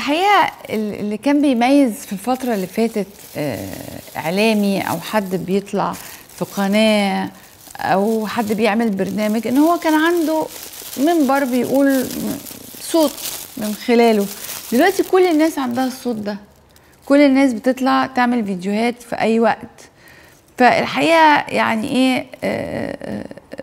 الحقيقه اللي كان بيميز في الفتره اللي فاتت آه، اعلامي او حد بيطلع في قناه او حد بيعمل برنامج ان هو كان عنده منبر بيقول صوت من خلاله دلوقتي كل الناس عندها الصوت ده كل الناس بتطلع تعمل فيديوهات في اي وقت فالحقيقه يعني ايه آه، آه،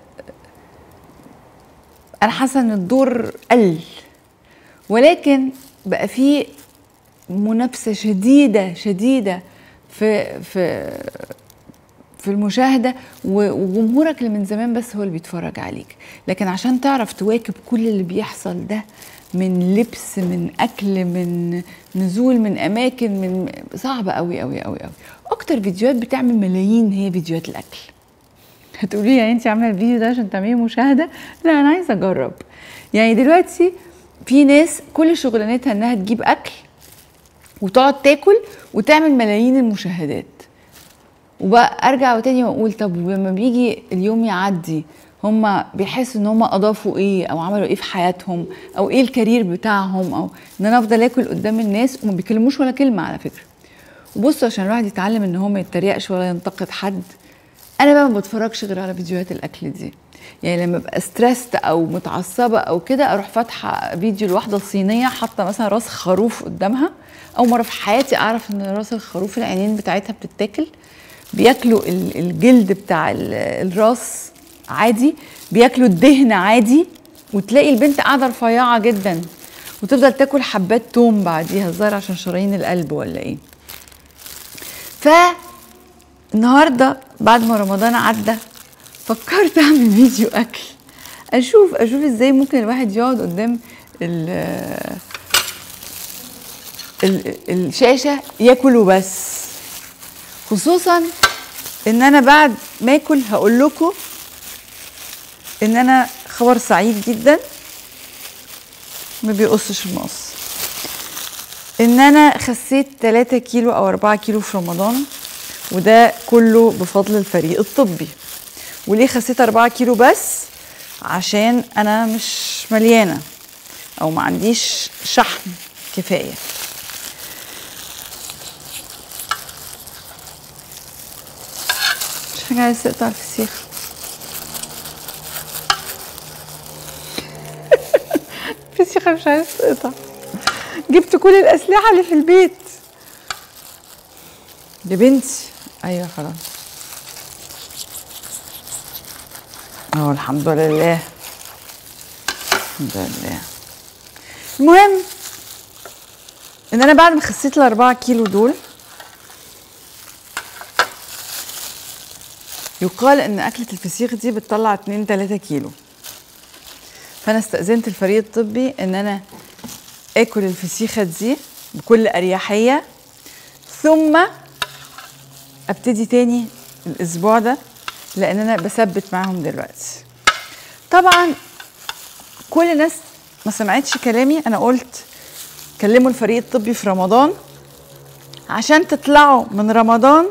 انا حاسه ان الدور قل ولكن بقى في منافسه شديده شديده في في في المشاهده و- وجمهورك اللي من زمان بس هو اللي بيتفرج عليك لكن عشان تعرف تواكب كل اللي بيحصل ده من لبس من اكل من نزول من اماكن من صعب قوي قوي قوي قوي اكتر فيديوهات بتعمل ملايين هي فيديوهات الاكل هتقولي لي يعني انت عامله الفيديو ده عشان تعملي مشاهده لا انا عايزه اجرب يعني دلوقتي في ناس كل شغلانتها انها تجيب اكل وتقعد تاكل وتعمل ملايين المشاهدات وبقى ارجع تاني واقول طب ولما بيجي اليوم يعدي هم بيحسوا ان هم اضافوا ايه او عملوا ايه في حياتهم او ايه الكارير بتاعهم او ان انا افضل اكل قدام الناس وما بيكلموش ولا كلمه على فكره وبصوا عشان الواحد يتعلم ان هو ما يتريقش ولا ينتقد حد انا بقى ما بتفرجش غير على فيديوهات الاكل دي يعني لما ابقى ستريسد او متعصبه او كده اروح فاتحه فيديو لواحده صينيه حاطه مثلا راس خروف قدامها اول مره في حياتي اعرف ان راس الخروف العينين بتاعتها بتتاكل بياكلوا ال- الجلد بتاع ال- الراس عادي بياكلوا الدهن عادي وتلاقي البنت قاعده رفيعه جدا وتفضل تاكل حبات توم بعديها الظاهر عشان شرايين القلب ولا ايه ف النهارده بعد ما رمضان عدى فكرت اعمل فيديو اكل اشوف اشوف ازاي ممكن الواحد يقعد قدام ال ال الشاشه ياكل وبس خصوصا ان انا بعد ما اكل هقول لكم ان انا خبر سعيد جدا ما بيقصش المقص ان انا خسيت 3 كيلو او 4 كيلو في رمضان وده كله بفضل الفريق الطبي وليه خسيت 4 كيلو بس عشان انا مش مليانه او ما عنديش شحم كفايه مش حاجه عايز تقطع الفسيخ الفسيخه مش عايز تقطع جبت كل الاسلحه اللي في البيت لبنتي ايوه خلاص اه الحمد لله الحمد لله المهم ان انا بعد ما خسيت الاربعة كيلو دول يقال ان اكلة الفسيخ دي بتطلع 2 3 كيلو فانا استأذنت الفريق الطبي ان انا اكل الفسيخة دي بكل اريحية ثم ابتدي تاني الاسبوع ده لان انا بثبت معاهم دلوقتي طبعا كل الناس ما سمعتش كلامي انا قلت كلموا الفريق الطبي في رمضان عشان تطلعوا من رمضان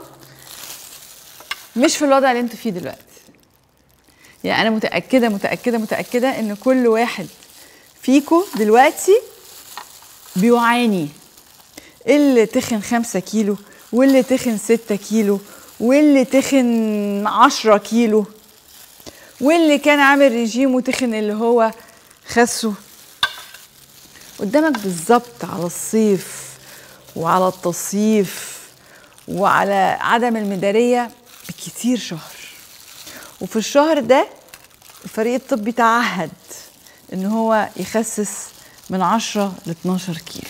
مش في الوضع اللي انتوا فيه دلوقتي يعني انا متاكده متاكده متاكده ان كل واحد فيكم دلوقتي بيعاني اللي تخن خمسة كيلو واللي تخن ستة كيلو واللي تخن عشرة كيلو واللي كان عامل ريجيم وتخن اللي هو خسه قدامك بالظبط على الصيف وعلى التصيف وعلى عدم المدارية بكتير شهر وفي الشهر ده الفريق الطبي تعهد ان هو يخسس من 10 ل 12 كيلو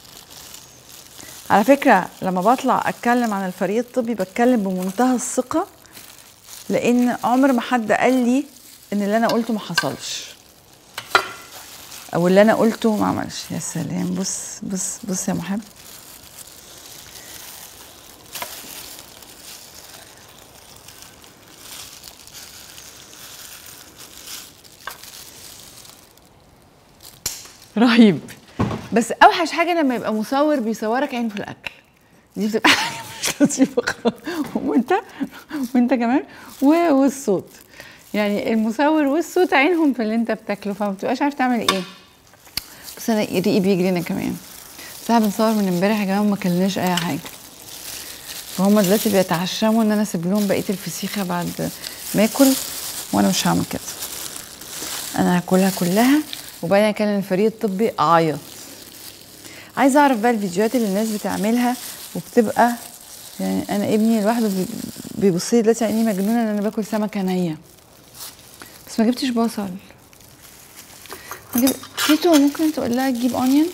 على فكرة لما بطلع أتكلم عن الفريق الطبي بتكلم بمنتهى الثقة لأن عمر ما حد قال لي إن اللي أنا قلته ما حصلش أو اللي أنا قلته ما عملش يا سلام بص بص بص يا محب رهيب بس اوحش حاجه لما يبقى مصور بيصورك عينه في الاكل دي بتبقى حاجه مش لطيفه خالص وانت وانت كمان و- والصوت يعني المصور والصوت عينهم في اللي انت بتاكله فما بتبقاش عارف تعمل ايه بس انا ريقي بيجري انا كمان بس احنا بنصور من امبارح يا جماعه وما كلناش اي حاجه فهم دلوقتي بيتعشموا ان انا اسيب لهم بقيه الفسيخه بعد ما اكل وانا مش هعمل كده انا هاكلها كلها وبعدين اكلم الفريق الطبي اعيط عايزه اعرف بقى الفيديوهات اللي الناس بتعملها وبتبقى يعني انا ابني لوحده بي- بيبص لي دلوقتي عيني مجنونه ان انا باكل سمكه نيه بس ما جبتش بصل ما جب... تيتو ممكن تقول لها تجيب اونيون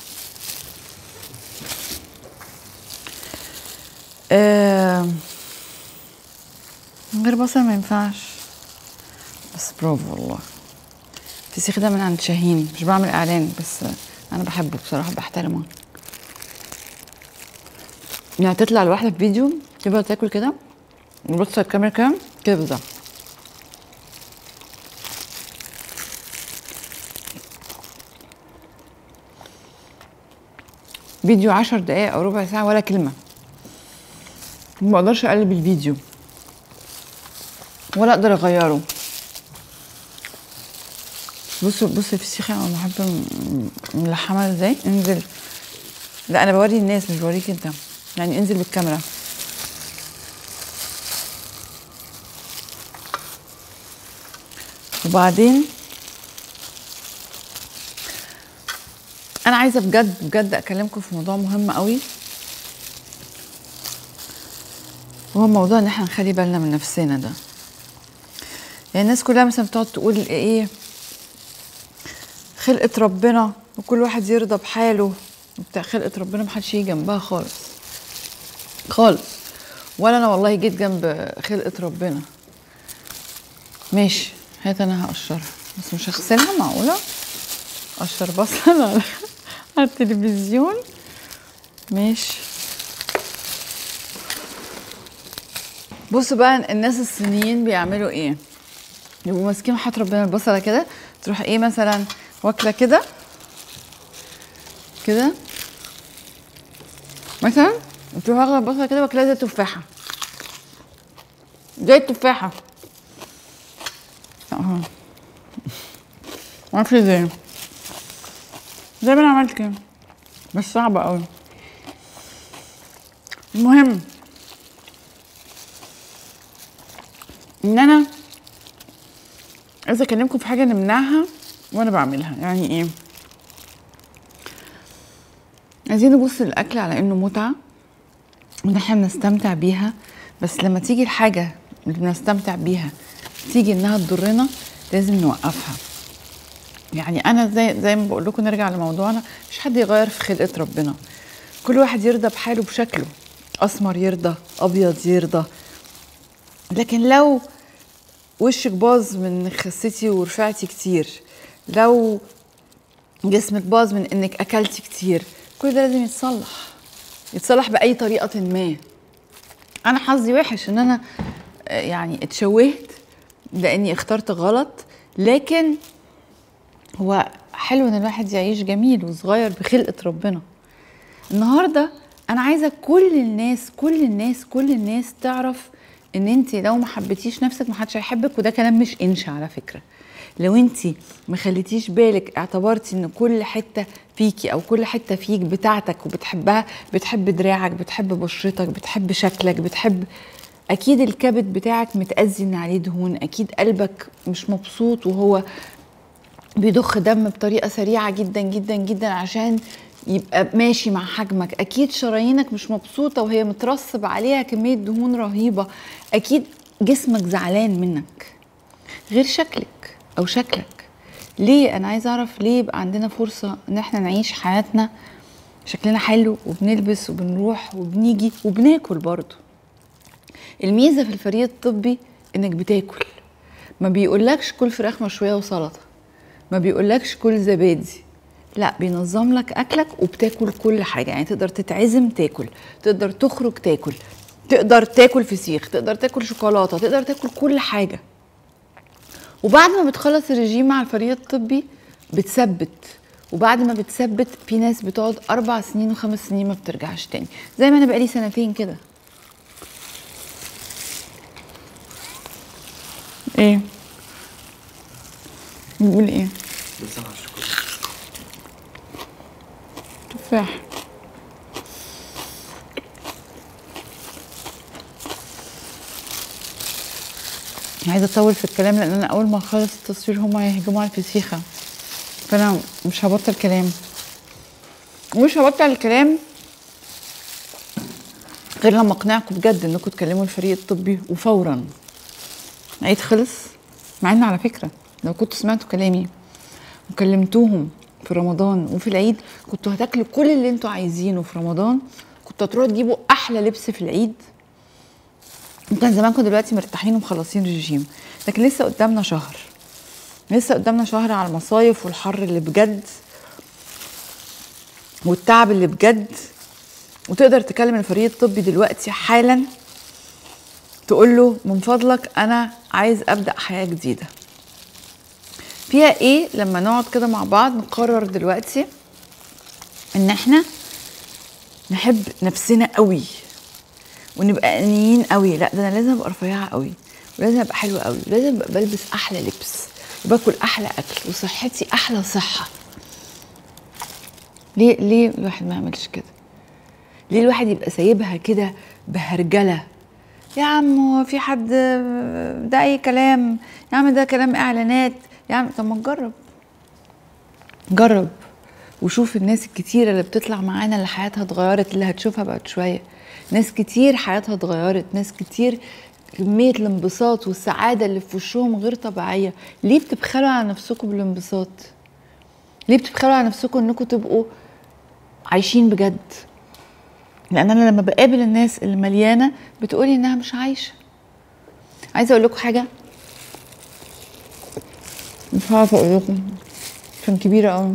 آه... من غير بصل ما ينفعش بس برافو والله الفسيخ ده من عند شاهين مش بعمل اعلان بس انا بحبه بصراحه بحترمه يعني تطلع لوحدها في فيديو تبقى تاكل كده وبص على الكاميرا كده كده بالظبط فيديو عشر دقايق او ربع ساعه ولا كلمه ما بقدرش اقلب الفيديو ولا اقدر اغيره بصوا بصوا الفسيخ انا بحب م- ملحمه ازاي انزل لا انا بوري الناس مش بوريك انت يعني انزل بالكاميرا وبعدين انا عايزه بجد بجد اكلمكم في موضوع مهم قوي وهو موضوع ان احنا نخلي بالنا من نفسنا ده يعني الناس كلها مثلا بتقعد تقول ايه خلقة ربنا وكل واحد يرضى بحاله وبتاع خلقة ربنا محدش يجي جنبها خالص خالص ولا انا والله جيت جنب خلقة ربنا ماشي هات انا هقشرها بس مش هغسلها معقولة قشر بصل على على التلفزيون ماشي بصوا بقى الناس الصينيين بيعملوا ايه يبقوا ماسكين حياة ربنا البصلة كده تروح ايه مثلا واكلة كده كده مثلا تروح واخدة البصلة كده واكلها زي التفاحة زي التفاحة اهو معرفش ازاي زي ما انا عملت كده بس صعبة قوي المهم ان انا عايزه اكلمكم في حاجه نمنعها وانا بعملها يعني ايه عايزين نبص للاكل على انه متعه وان احنا بنستمتع بيها بس لما تيجي الحاجه اللي بنستمتع بيها تيجي انها تضرنا لازم نوقفها يعني انا زي زي ما بقول لكم نرجع لموضوعنا مش حد يغير في خلقه ربنا كل واحد يرضى بحاله بشكله اسمر يرضى ابيض يرضى لكن لو وشك باظ من خسيتي ورفعتي كتير لو جسمك باظ من انك اكلتي كتير كل ده لازم يتصلح يتصلح باي طريقه ما انا حظي وحش ان انا آه، يعني اتشوهت لاني اخترت غلط لكن هو حلو ان الواحد يعيش جميل وصغير بخلقه ربنا النهارده انا عايزه كل الناس كل الناس كل الناس تعرف ان انت لو ما حبيتيش نفسك ما حدش هيحبك وده كلام مش انشا على فكره لو انت ما خليتيش بالك اعتبرتي ان كل حته فيكي او كل حته فيك بتاعتك وبتحبها بتحب دراعك بتحب بشرتك بتحب شكلك بتحب اكيد الكبد بتاعك متاذي ان عليه دهون اكيد قلبك مش مبسوط وهو بيضخ دم بطريقه سريعه جدا جدا جدا عشان يبقى ماشي مع حجمك اكيد شرايينك مش مبسوطه وهي مترسب عليها كميه دهون رهيبه اكيد جسمك زعلان منك غير شكلك او شكلك ليه انا عايزه اعرف ليه يبقى عندنا فرصه ان احنا نعيش حياتنا شكلنا حلو وبنلبس وبنروح وبنيجي وبناكل برضه الميزه في الفريق الطبي انك بتاكل ما بيقولكش كل فراخ مشويه وسلطه ما بيقولكش كل زبادي لا بينظم لك اكلك وبتاكل كل حاجه يعني تقدر تتعزم تاكل تقدر تخرج تاكل تقدر تاكل فسيخ تقدر تاكل شوكولاته تقدر تاكل كل حاجه وبعد ما بتخلص الرجيم مع الفريق الطبي بتثبت وبعد ما بتثبت في ناس بتقعد اربع سنين وخمس سنين ما بترجعش تاني زي ما انا بقالي سنتين كده ايه بيقول ايه لسه على الشوكولاته تفاح عايزه اطول في الكلام لان انا اول ما اخلص التصوير هما هيهجموا على الفسيخه فانا مش هبطل كلام ومش هبطل الكلام غير لما اقنعكم بجد انكم تكلموا الفريق الطبي وفورا العيد خلص مع ان على فكره لو كنتوا سمعتوا كلامي وكلمتوهم في رمضان وفي العيد كنتوا هتاكلوا كل اللي انتوا عايزينه في رمضان كنتوا هتروحوا تجيبوا احلى لبس في العيد وكان زمانكم دلوقتي مرتاحين ومخلصين رجيم لكن لسه قدامنا شهر لسه قدامنا شهر على المصايف والحر اللي بجد والتعب اللي بجد وتقدر تكلم الفريق الطبي دلوقتي حالا تقول له من فضلك انا عايز ابدا حياه جديده فيها ايه لما نقعد كده مع بعض نقرر دلوقتي ان احنا نحب نفسنا قوي ونبقى انانيين قوي لا ده انا لازم ابقى رفيعه قوي ولازم ابقى حلوه قوي ولازم ابقى بلبس احلى لبس وباكل احلى اكل وصحتي احلى صحه ليه ليه الواحد ما يعملش كده ليه الواحد يبقى سايبها كده بهرجله يا عم هو في حد ده اي كلام يا عم ده كلام اعلانات يا عم طب ما تجرب جرب وشوف الناس الكتيرة اللي بتطلع معانا اللي حياتها اتغيرت اللي هتشوفها بعد شوية ناس كتير حياتها اتغيرت ناس كتير كمية الانبساط والسعادة اللي في وشهم غير طبيعية ليه بتبخلوا على نفسكم بالانبساط ليه بتبخلوا على نفسكم انكم تبقوا عايشين بجد لان انا لما بقابل الناس اللي مليانه بتقولي انها مش عايشه عايزه اقول لكم حاجه مش هعرف اقول لكم عشان كبيره قوي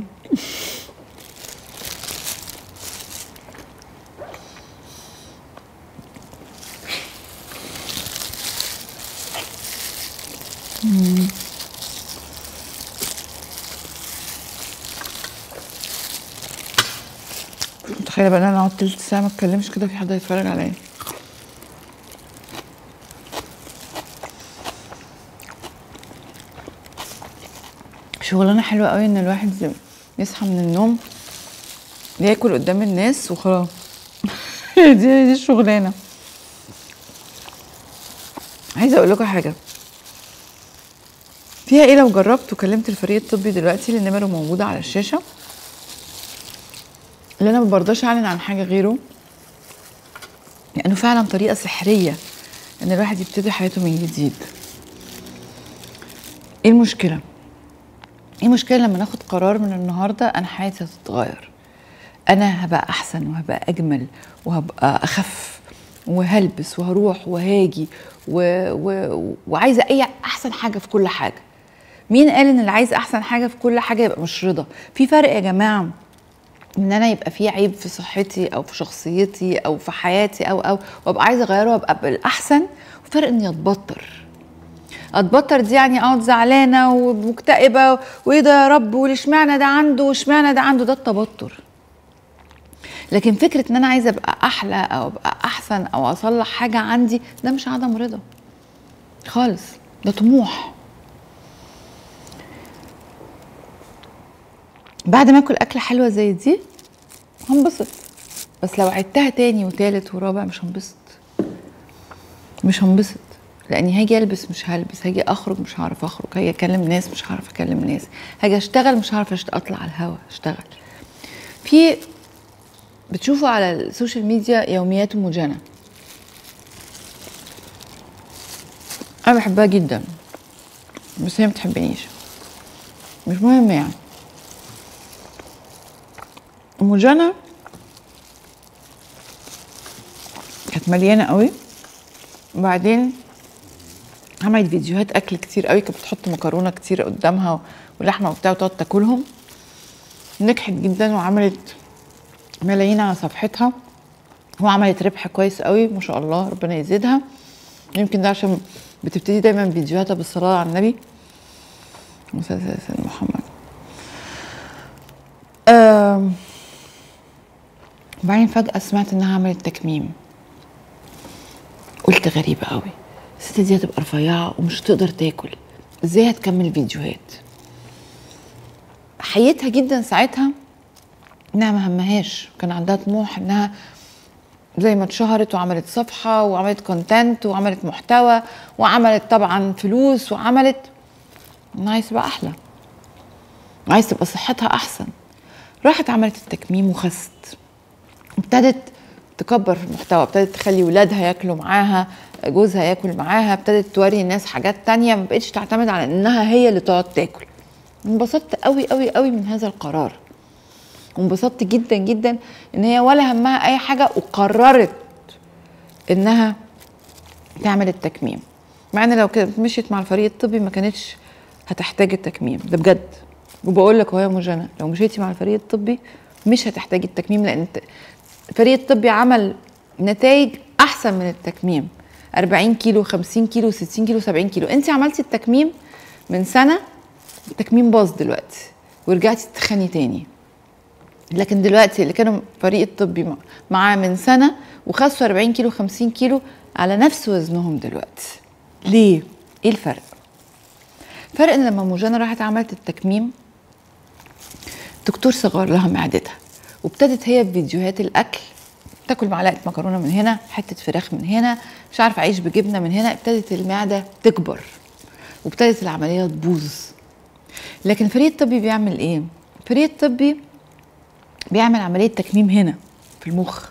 متخيله بقى ان انا اقعد تلت ساعه ما اتكلمش كده في حد هيتفرج عليا شغلانه حلوه قوي ان الواحد يصحى من النوم ياكل قدام الناس وخلاص دي دي الشغلانه عايزه اقول لكم حاجه فيها ايه لو جربت وكلمت الفريق الطبي دلوقتي اللي نمره موجوده على الشاشه اللي انا ما برضاش اعلن عن حاجه غيره لانه فعلا طريقه سحريه ان الواحد يبتدي حياته من جديد ايه المشكله ايه المشكله لما ناخد قرار من النهارده انا حياتي هتتغير انا هبقى احسن وهبقى اجمل وهبقى اخف وهلبس وهروح وهاجي و... و... وعايزه اي احسن حاجه في كل حاجه مين قال ان اللي عايز احسن حاجه في كل حاجه يبقى مش رضا في فرق يا جماعه ان انا يبقى في عيب في صحتي او في شخصيتي او في حياتي او او وابقى عايزه اغيره وابقى بالاحسن وفرق اني اتبطر اتبطر دي يعني اقعد زعلانه ومكتئبه وايه ده يا رب ولاشمعنى ده عنده واشمعنى ده عنده ده التبطر لكن فكره ان انا عايزه ابقى احلى او ابقى احسن او اصلح حاجه عندي ده مش عدم رضا خالص ده طموح بعد ما اكل اكله حلوه زي دي هنبسط بس لو عدتها تاني وتالت ورابع مش هنبسط مش هنبسط لاني هاجي البس مش هلبس هاجي اخرج مش هعرف اخرج هاجي اكلم ناس مش هعرف اكلم ناس هاجي اشتغل مش هعرف أشت... اطلع على الهوا اشتغل في بتشوفوا على السوشيال ميديا يوميات ام جنى انا بحبها جدا بس هي ما بتحبنيش مش مهم يعني ام جنى كانت مليانه قوي وبعدين عملت فيديوهات اكل كتير قوي كانت بتحط مكرونه كتير قدامها ولحمه وبتاع وتقعد تاكلهم نجحت جدا وعملت ملايين على صفحتها وعملت ربح كويس قوي ما شاء الله ربنا يزيدها يمكن ده عشان بتبتدي دايما فيديوهاتها بالصلاه على النبي وسيدنا محمد آم، وبعدين فجأة سمعت إنها عملت تكميم قلت غريبة قوي الست دي هتبقى رفيعة ومش هتقدر تاكل ازاي هتكمل فيديوهات حيتها جدا ساعتها انها ما همهاش كان عندها طموح انها زي ما اتشهرت وعملت صفحة وعملت كونتنت وعملت محتوى وعملت طبعا فلوس وعملت أنا عايز تبقى أحلى عايز تبقى صحتها أحسن راحت عملت التكميم وخست ابتدت تكبر في المحتوى ابتدت تخلي ولادها ياكلوا معاها جوزها ياكل معاها ابتدت توري الناس حاجات تانية ما بقتش تعتمد على انها هي اللي تقعد تاكل انبسطت قوي قوي قوي من هذا القرار وانبسطت جدا جدا ان هي ولا همها اي حاجه وقررت انها تعمل التكميم مع ان لو كانت مشيت مع الفريق الطبي ما كانتش هتحتاج التكميم ده بجد وبقول لك اهو يا مجنى لو مشيتي مع الفريق الطبي مش هتحتاجي التكميم لان الت- الفريق الطبي عمل نتائج احسن من التكميم 40 كيلو 50 كيلو 60 كيلو 70 كيلو انت عملتي التكميم من سنه التكميم باظ دلوقتي ورجعتي تتخني تاني لكن دلوقتي اللي كانوا فريق الطبي مع- معاه من سنه وخسوا 40 كيلو 50 كيلو على نفس وزنهم دلوقتي ليه ايه الفرق الفرق ان لما موجانا راحت عملت التكميم دكتور صغر لها معدتها وابتدت هي بفيديوهات الاكل تاكل معلقه مكرونه من هنا حته فراخ من هنا مش عارفه عيش بجبنه من هنا ابتدت المعده تكبر وابتدت العمليه تبوظ لكن الفريق الطبي بيعمل ايه الفريق الطبي بيعمل عمليه تكميم هنا في المخ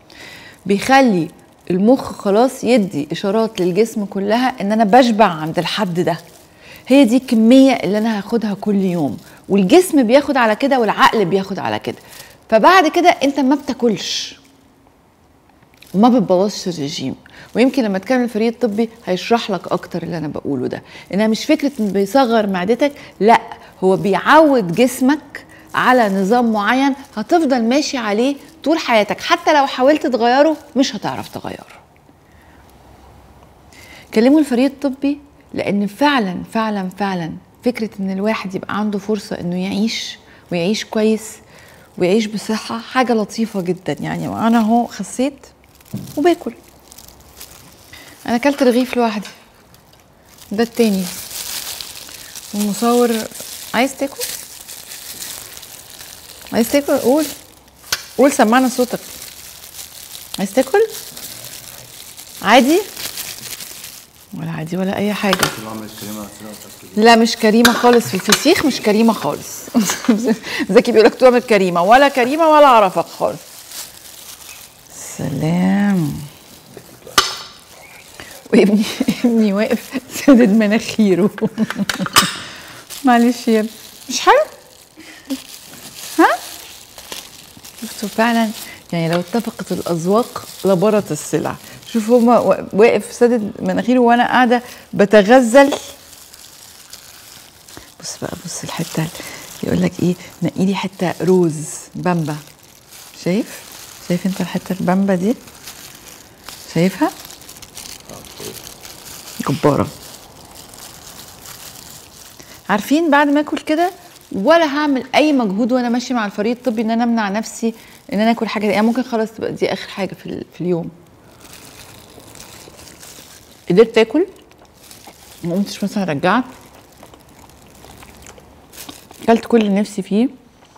بيخلي المخ خلاص يدي اشارات للجسم كلها ان انا بشبع عند الحد ده هي دي الكميه اللي انا هاخدها كل يوم والجسم بياخد على كده والعقل بياخد على كده فبعد كده انت ما بتاكلش وما بتبوظش الرجيم ويمكن لما تكلم الفريق الطبي هيشرح لك اكتر اللي انا بقوله ده انها مش فكره انه بيصغر معدتك لا هو بيعود جسمك على نظام معين هتفضل ماشي عليه طول حياتك حتى لو حاولت تغيره مش هتعرف تغيره كلموا الفريق الطبي لان فعلا فعلا فعلا فكره ان الواحد يبقى عنده فرصه انه يعيش ويعيش كويس ويعيش بصحه حاجه لطيفه جدا يعني وانا اهو خسيت وباكل انا اكلت رغيف لوحدي ده التاني والمصور عايز تاكل عايز تاكل قول قول سمعنا صوتك عايز تاكل عادي ولا عادي ولا اي حاجه لا مش كريمه خالص في الفسيخ مش كريمه خالص زكي بيقول لك تعمل كريمه ولا كريمه ولا اعرفك خالص سلام وابني ابني واقف سادد مناخيره معلش يا ابني مش حلو ها شفتوا فعلا يعني لو اتفقت الاذواق لبرت السلع شوف هما وا- واقف سادد مناخيره وانا قاعده بتغزل بص بقى بص الحته يقول لك ايه نقي لي حته روز بامبا شايف شايف انت الحته البامبا دي شايفها جباره عارفين بعد ما اكل كده ولا هعمل اي مجهود وانا ماشي مع الفريق الطبي ان انا امنع نفسي ان انا اكل حاجه يعني ممكن خلاص تبقى دي اخر حاجه في, ال- في اليوم قدرت اكل ما قمتش مثلا رجعت اكلت كل اللي نفسي فيه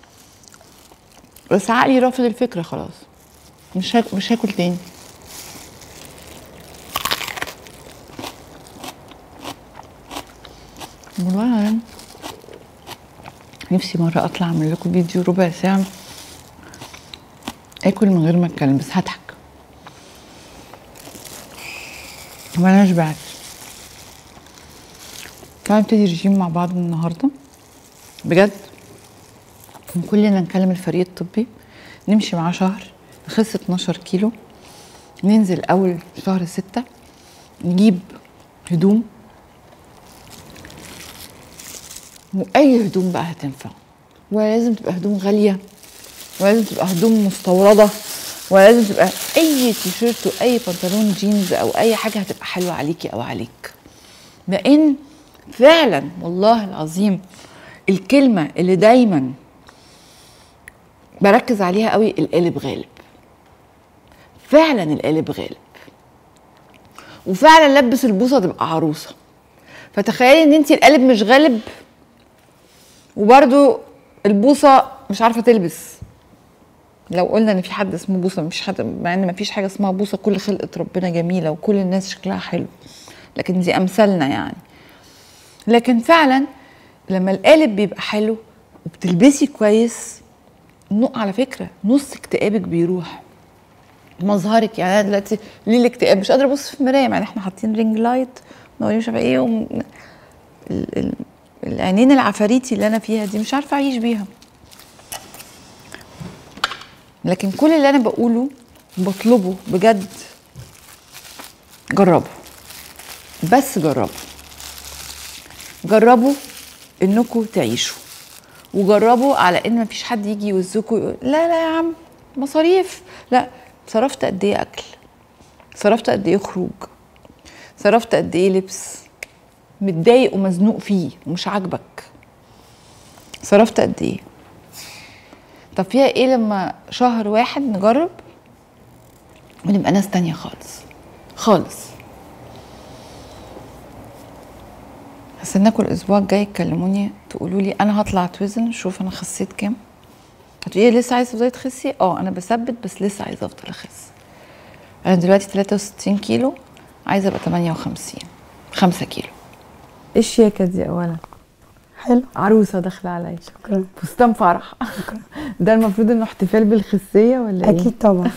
بس عقلي رافض الفكره خلاص مش هاكل مش هاكل تاني والله العظيم نفسي مرة أطلع أعمل لكم فيديو ربع ساعة آكل من غير ما أتكلم بس هضحك وأنا شبعت تعالوا نبتدي رجيم مع بعض من النهاردة بجد وكلنا نكلم الفريق الطبي نمشي معاه شهر نخس 12 كيلو ننزل أول شهر ستة نجيب هدوم واي هدوم بقى هتنفع ولا لازم تبقى هدوم غاليه ولا لازم تبقى هدوم مستورده ولا لازم تبقى اي تيشيرت واي بنطلون جينز او اي حاجه هتبقى حلوه عليكي او عليك لان فعلا والله العظيم الكلمه اللي دايما بركز عليها قوي القالب غالب فعلا القالب غالب وفعلا لبس البوصه تبقى عروسه فتخيلي ان انت القالب مش غالب وبرده البوصه مش عارفه تلبس لو قلنا ان في حد اسمه بوسه مفيش حد مع ان مفيش حاجه اسمها بوسه كل خلقه ربنا جميله وكل الناس شكلها حلو لكن دي امثالنا يعني لكن فعلا لما القالب بيبقى حلو وبتلبسي كويس نق على فكره نص اكتئابك بيروح مظهرك يعني انا دلوقتي ليه الاكتئاب مش قادره ابص في المرايه يعني احنا حاطين رينج لايت منورين مش عارفه ايه وم... ال... ال... العينين العفاريتي اللي انا فيها دي مش عارفه اعيش بيها لكن كل اللي انا بقوله بطلبه بجد جربوا بس جربوا جربوا انكم تعيشوا وجربوا على ان مفيش حد يجي يوزكوا يقول لا لا يا عم مصاريف لا صرفت قد ايه اكل صرفت قد ايه خروج صرفت قد ايه لبس متضايق ومزنوق فيه ومش عاجبك صرفت قد ايه طب فيها ايه لما شهر واحد نجرب ونبقى ناس تانية خالص خالص هستناكم الاسبوع الجاي تكلموني تقولوا لي انا هطلع اتوزن شوف انا خسيت كام هتقولي لسه عايزه تفضلي تخسي اه انا بثبت بس لسه عايزه افضل اخس انا دلوقتي 63 كيلو عايزه ابقى 58 5 كيلو ايه الشياكه دي اولا حلو عروسه داخله عليا شكرا فستان فرح ده المفروض انه احتفال بالخسيه ولا ايه اكيد طبعا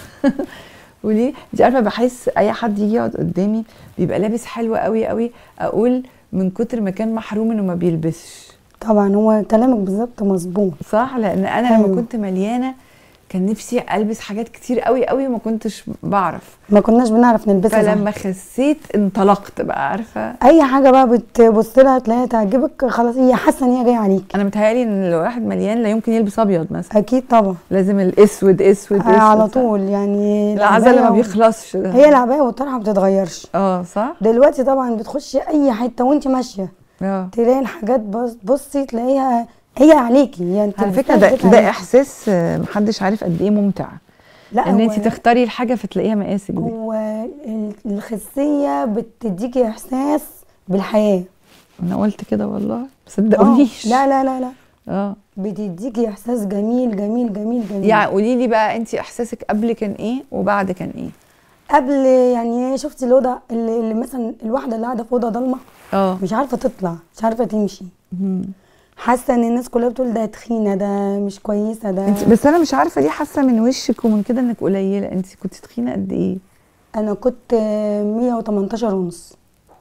وليه دي عارفه بحس اي حد يجي يقعد قدامي بيبقى لابس حلو قوي قوي اقول من كتر ما كان محروم انه ما بيلبسش طبعا هو كلامك بالظبط مظبوط صح لان انا لما أيوة. كنت مليانه كان نفسي البس حاجات كتير قوي قوي وما كنتش بعرف ما كناش بنعرف نلبسها فلما صح. خسيت انطلقت بقى عارفه اي حاجه بقى بتبص لها تلاقيها تعجبك خلاص هي حاسه ان هي جايه عليك انا متهيألي ان لو واحد مليان لا يمكن يلبس ابيض مثلا اكيد طبعا لازم الاسود اسود آه اسود على صح؟ طول يعني العزل ما العباية و- بيخلصش ده هي العبايه والطرحه ما بتتغيرش اه صح دلوقتي طبعا بتخشي اي حته وانت ماشيه اه تلاقي الحاجات بص بصي تلاقيها هي عليكي يعني على تلبسيها فكره ده تلاقيها ده عليكي. احساس آه، محدش عارف قد ايه ممتع لا ان هو- انت تختاري الحاجه فتلاقيها مقاسك دي هو ال- الخسيه بتديكي احساس بالحياه انا قلت كده والله ما آه، صدقونيش لا لا لا لا اه بتديكي احساس جميل جميل جميل جميل يعني قولي لي بقى انت احساسك قبل كان ايه وبعد كان ايه قبل يعني شفتي الاوضه اللي, اللي مثلا الواحده اللي قاعده في اوضه ضلمه اه مش عارفه تطلع مش عارفه تمشي مم. حاسه ان الناس كلها بتقول ده تخينه ده مش كويسه ده انت بس انا مش عارفه ليه حاسه من وشك ومن كده انك قليله انت كنت تخينه قد ايه انا كنت آه، 118 ونص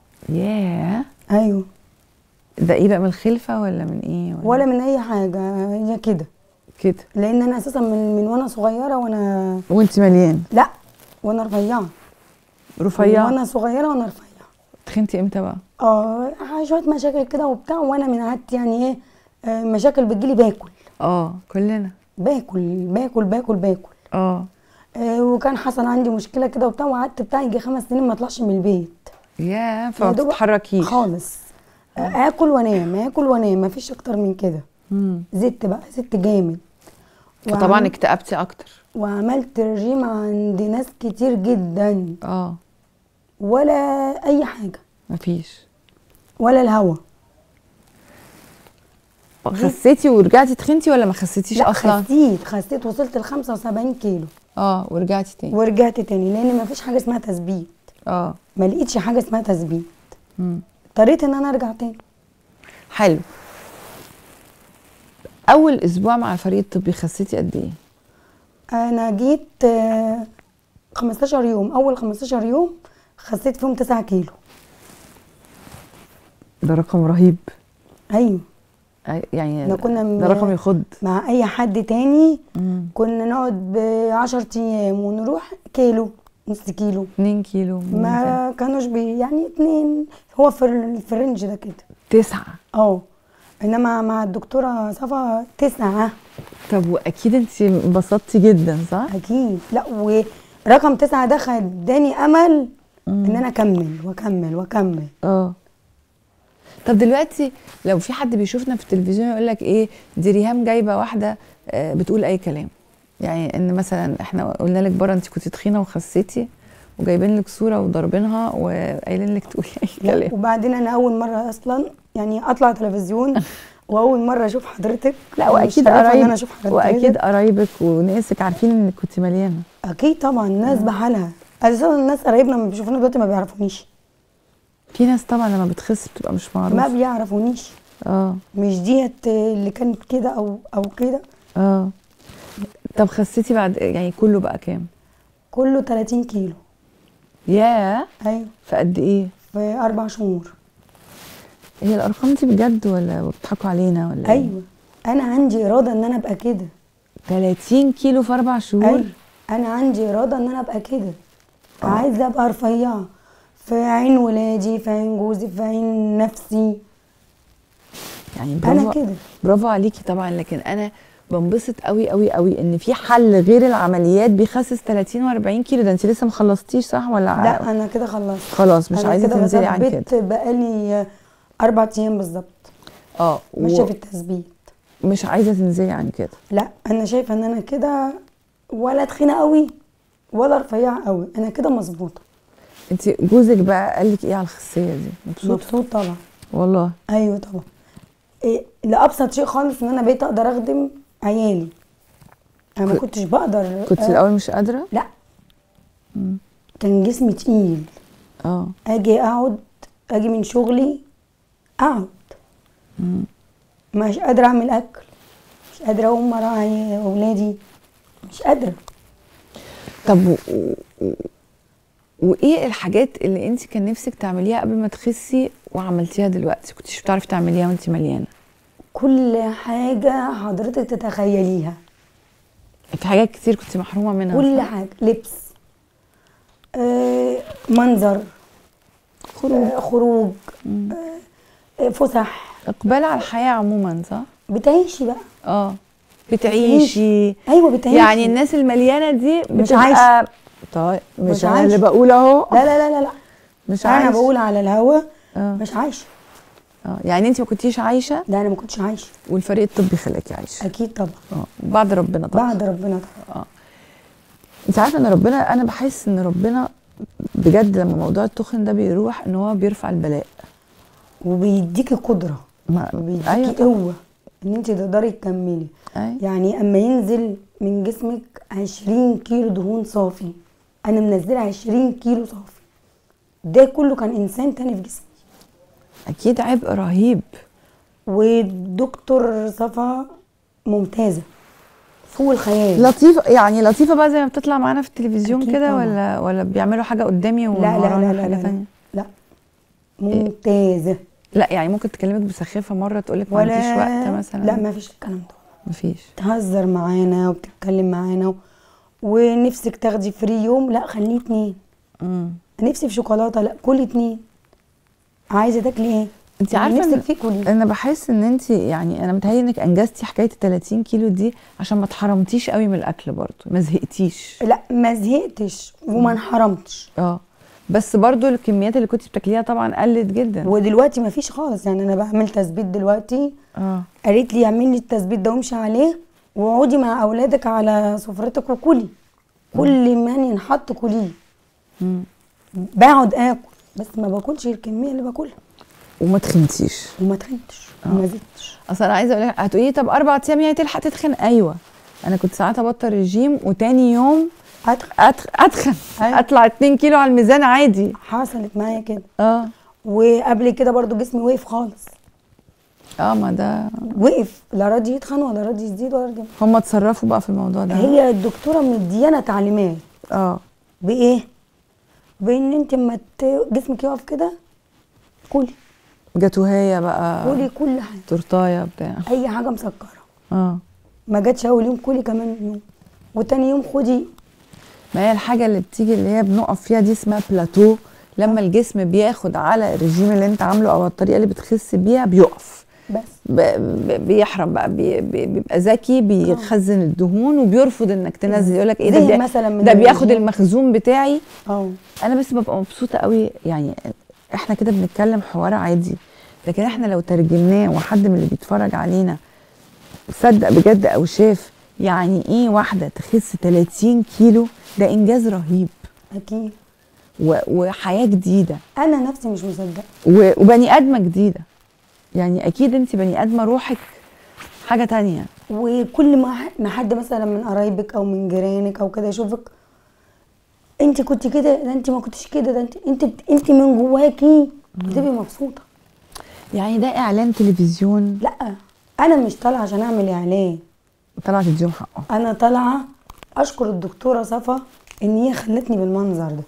ياه ايوه ده ايه بقى من الخلفه ولا من ايه ولا من اي حاجه هي كده كده لان انا اساسا من, من وانا صغيره وانا وانت مليان لا وانا رفيعه رفيعه وانا صغيره وانا رفيعه تخنتي امتى بقى اه شويه مشاكل كده وبتاع وانا من عادتي يعني ايه آه، مشاكل بتجيلي باكل اه كلنا باكل باكل باكل باكل اه آه، وكان حصل عندي مشكله كده وبتاع وقعدت بتاع يجي خمس سنين ما اطلعش من البيت ياه فما يا دوب بتتحركيش خالص آه، اكل وانام اكل وانام مفيش اكتر من كده مم. زدت بقى زدت جامد فطبعا وعم- اكتئبتي اكتر وعملت رجيم عند ناس كتير جدا اه ولا اي حاجه مفيش ولا الهوا خسيتي ورجعتي تخنتي ولا ما خسيتيش لا اصلا خسيت خسيت وصلت ل 75 كيلو اه ورجعتي تاني ورجعت تاني لان مفيش حاجه اسمها تثبيت اه ما لقيتش حاجه اسمها تثبيت مم. اضطريت ان انا ارجع تاني حلو اول اسبوع مع الفريق الطبي خسيتي قد ايه انا جيت آه، 15 يوم اول 15 يوم خسيت فيهم 9 كيلو ده رقم رهيب ايوه أي- يعني احنا كنا م- ده رقم يخض مع اي حد تاني مم. كنا نقعد ب 10 ايام ونروح كيلو نص كيلو 2 كيلو ممكن. ما كانوش بي يعني اتنين هو في ال- في الرينج ده كده تسعة اه انما مع الدكتوره صفا تسعه طب واكيد انت انبسطتي جدا صح؟ اكيد لا ورقم تسعه ده خداني امل ان انا اكمل واكمل واكمل اه طب دلوقتي لو في حد بيشوفنا في التلفزيون يقول لك ايه دي ريهام جايبه واحده آه، بتقول اي كلام يعني ان مثلا احنا قلنا لك بره انت كنت تخينه وخسيتي وجايبين لك صوره وضاربينها وقايلين لك تقولي اي لا كلام وبعدين انا اول مره اصلا يعني اطلع تلفزيون واول مره اشوف حضرتك لا أنا واكيد متشرفة ان قرايب انا اشوف حضرتك واكيد قرايبك وناسك عارفين انك كنت مليانه اكيد طبعا الناس بحالها اساسا الناس قرايبنا لما بيشوفونا دلوقتي ما بيعرفونيش في ناس طبعا لما بتخس بتبقى مش ما معروفه بيعرفونيش اه مش ديت اللي كانت كده او او كده اه طب خسيتي بعد يعني كله بقى كام كله 30 كيلو ياه ايوه في قد ايه في اربع شهور هي الارقام دي بجد ولا بتضحكوا علينا ولا إيه؟ ايوه انا عندي اراده ان انا ابقى كده 30 كيلو في اربع شهور ايوه انا عندي اراده ان انا ابقى كده عايزه ابقى رفيعه في عين ولادي في عين جوزي في عين نفسي يعني انا برافو كده برافو عليكي طبعا لكن انا بنبسط قوي قوي قوي ان في حل غير العمليات بيخسس 30 و40 كيلو ده انت لسه ما خلصتيش صح ولا لا انا كده خلصت خلاص مش أنا عايزه كده تنزلي عن بثبت كده بقالي اربع ايام بالظبط اه ماشيه و- في التثبيت مش عايزه تنزلي عن كده لا انا شايفه ان انا كده ولا تخينه قوي ولا رفيعه قوي انا كده مظبوطه انت جوزك بقى قال لك ايه على الخسيه دي مبسوط مبسوط طبعا والله ايوه طبعا إيه لابسط شيء خالص ان انا بقيت اقدر اخدم عيالي انا ما كنت- كنتش بقدر كنت آه، الاول مش قادره لا كان جسمي تقيل اه اجي اقعد اجي من شغلي اقعد مش قادره اعمل اكل مش قادره اقوم اراعي اولادي مش قادره طب و... و... وايه الحاجات اللي انت كان نفسك تعمليها قبل ما تخسي وعملتيها دلوقتي كنتيش بتعرفي تعمليها وانت مليانه كل حاجه حضرتك تتخيليها في حاجات كتير كنت محرومه منها كل صح؟ حاجه لبس آه منظر خروج آه خروج آه فسح اقبال على الحياه عموما صح بتعيشي بقى اه بتعيشي ايوه بتعيشي يعني الناس المليانه دي مش بتبقى عايشة. طيب مش, مش انا عايشة. اللي بقول اهو لا لا لا لا لا مش انا عايشه بقول على الهوا اه مش عايشه اه يعني انت ما كنتيش عايشه لا انا ما كنتش عايشه والفريق الطبي خلاكي عايشه اكيد طبعا اه بعد ربنا طبعا بعد ربنا طبعا انت عارفه ان ربنا انا بحس ان ربنا بجد لما موضوع التخن ده بيروح ان هو بيرفع البلاء وبيديكي قدره ما وبيديكي ايوه طبعا قوه ان انت تقدري تكملي ايوه يعني اما ينزل من جسمك 20 كيلو دهون صافي انا منزله 20 كيلو صافي ده كله كان انسان تاني في جسمي اكيد عبء رهيب ودكتور صفا ممتازه فوق الخيال لطيفه يعني لطيفه بقى زي ما بتطلع معانا في التلفزيون أكيد كده طبعا. ولا ولا بيعملوا حاجه قدامي لا ومن لا ورانا لا لا حاجه لا, ثانيه لا. ممتازه لا يعني ممكن تكلمك بسخافه مره تقول لك ما ولا عنديش وقت مثلا لا ما فيش الكلام ده مفيش تهزر معانا وبتتكلم معانا و... ونفسك تاخدي فري يوم لا خليه اتنين امم نفسي في شوكولاته لا كل اتنين عايزه تاكلي ايه انت اللي عارفه نفسك ان فيه كلي انا بحس ان انت يعني انا متهيألي انك انجزتي حكايه ال 30 كيلو دي عشان ما اتحرمتيش قوي من الاكل برضه ما زهقتيش لا ما زهقتش وما انحرمتش اه بس برضو الكميات اللي كنت بتاكليها طبعا قلت جدا ودلوقتي ما فيش خالص يعني انا بعمل تثبيت دلوقتي اه قالت لي اعملي التثبيت ده وامشي عليه واقعدي مع اولادك على سفرتك وكلي كل ما ينحط كليه مم. بقعد اكل بس ما باكلش الكميه اللي باكلها وما تخنتيش وما تخنتش وما زدتش اصل انا عايزه اقول لك هتقولي لي طب اربع ايام يعني تلحق تتخن ايوه انا كنت ساعات ابطل رجيم وتاني يوم أتخ... أتخ... اتخن أيوة. اطلع 2 كيلو على الميزان عادي حصلت معايا كده اه وقبل كده برضو جسمي وقف خالص اه ما ده وقف لا راضي يتخن ولا راضي يزيد ولا راضي هم اتصرفوا بقى في الموضوع ده هي الدكتوره مديانا تعليمات اه بايه بان انت اما ت- جسمك يقف كده كلي جاتوهيه بقى كلي كل حاجه تورتايه بتاع اي حاجه مسكره اه ما جاتش اول يوم كلي كمان يوم وتاني يوم خدي ما هي الحاجه اللي بتيجي اللي هي بنقف فيها دي اسمها بلاتو لما الجسم بياخد على الرجيم اللي انت عامله او الطريقه اللي بتخس بيها بيقف بس ب- ب- بيحرم بقى بي بي- بيبقى ذكي بيخزن الدهون وبيرفض انك تنزل يقول لك ايه ده زهق بي- مثلا من ده بياخد الرجيم. المخزون بتاعي اه انا بس ببقى مبسوطه قوي يعني احنا كده بنتكلم حوار عادي لكن احنا لو ترجمناه وحد من اللي بيتفرج علينا صدق بجد او شاف يعني ايه واحده تخس 30 كيلو ده انجاز رهيب اكيد و- وحياه جديده انا نفسي مش مصدقه و- وبني ادمه جديده يعني اكيد انت بني ادمه روحك حاجه تانية وكل ما ح- ما حد مثلا من قرايبك او من جيرانك او كده يشوفك انت كنت كده ده انت ما كنتش كده ده انت انت بت- انت من جواكي بتبقي مبسوطه يعني ده اعلان تلفزيون لا انا مش طالعه عشان اعمل اعلان طلعت تديهم حقه انا طالعه اشكر الدكتوره صفا ان هي خلتني بالمنظر ده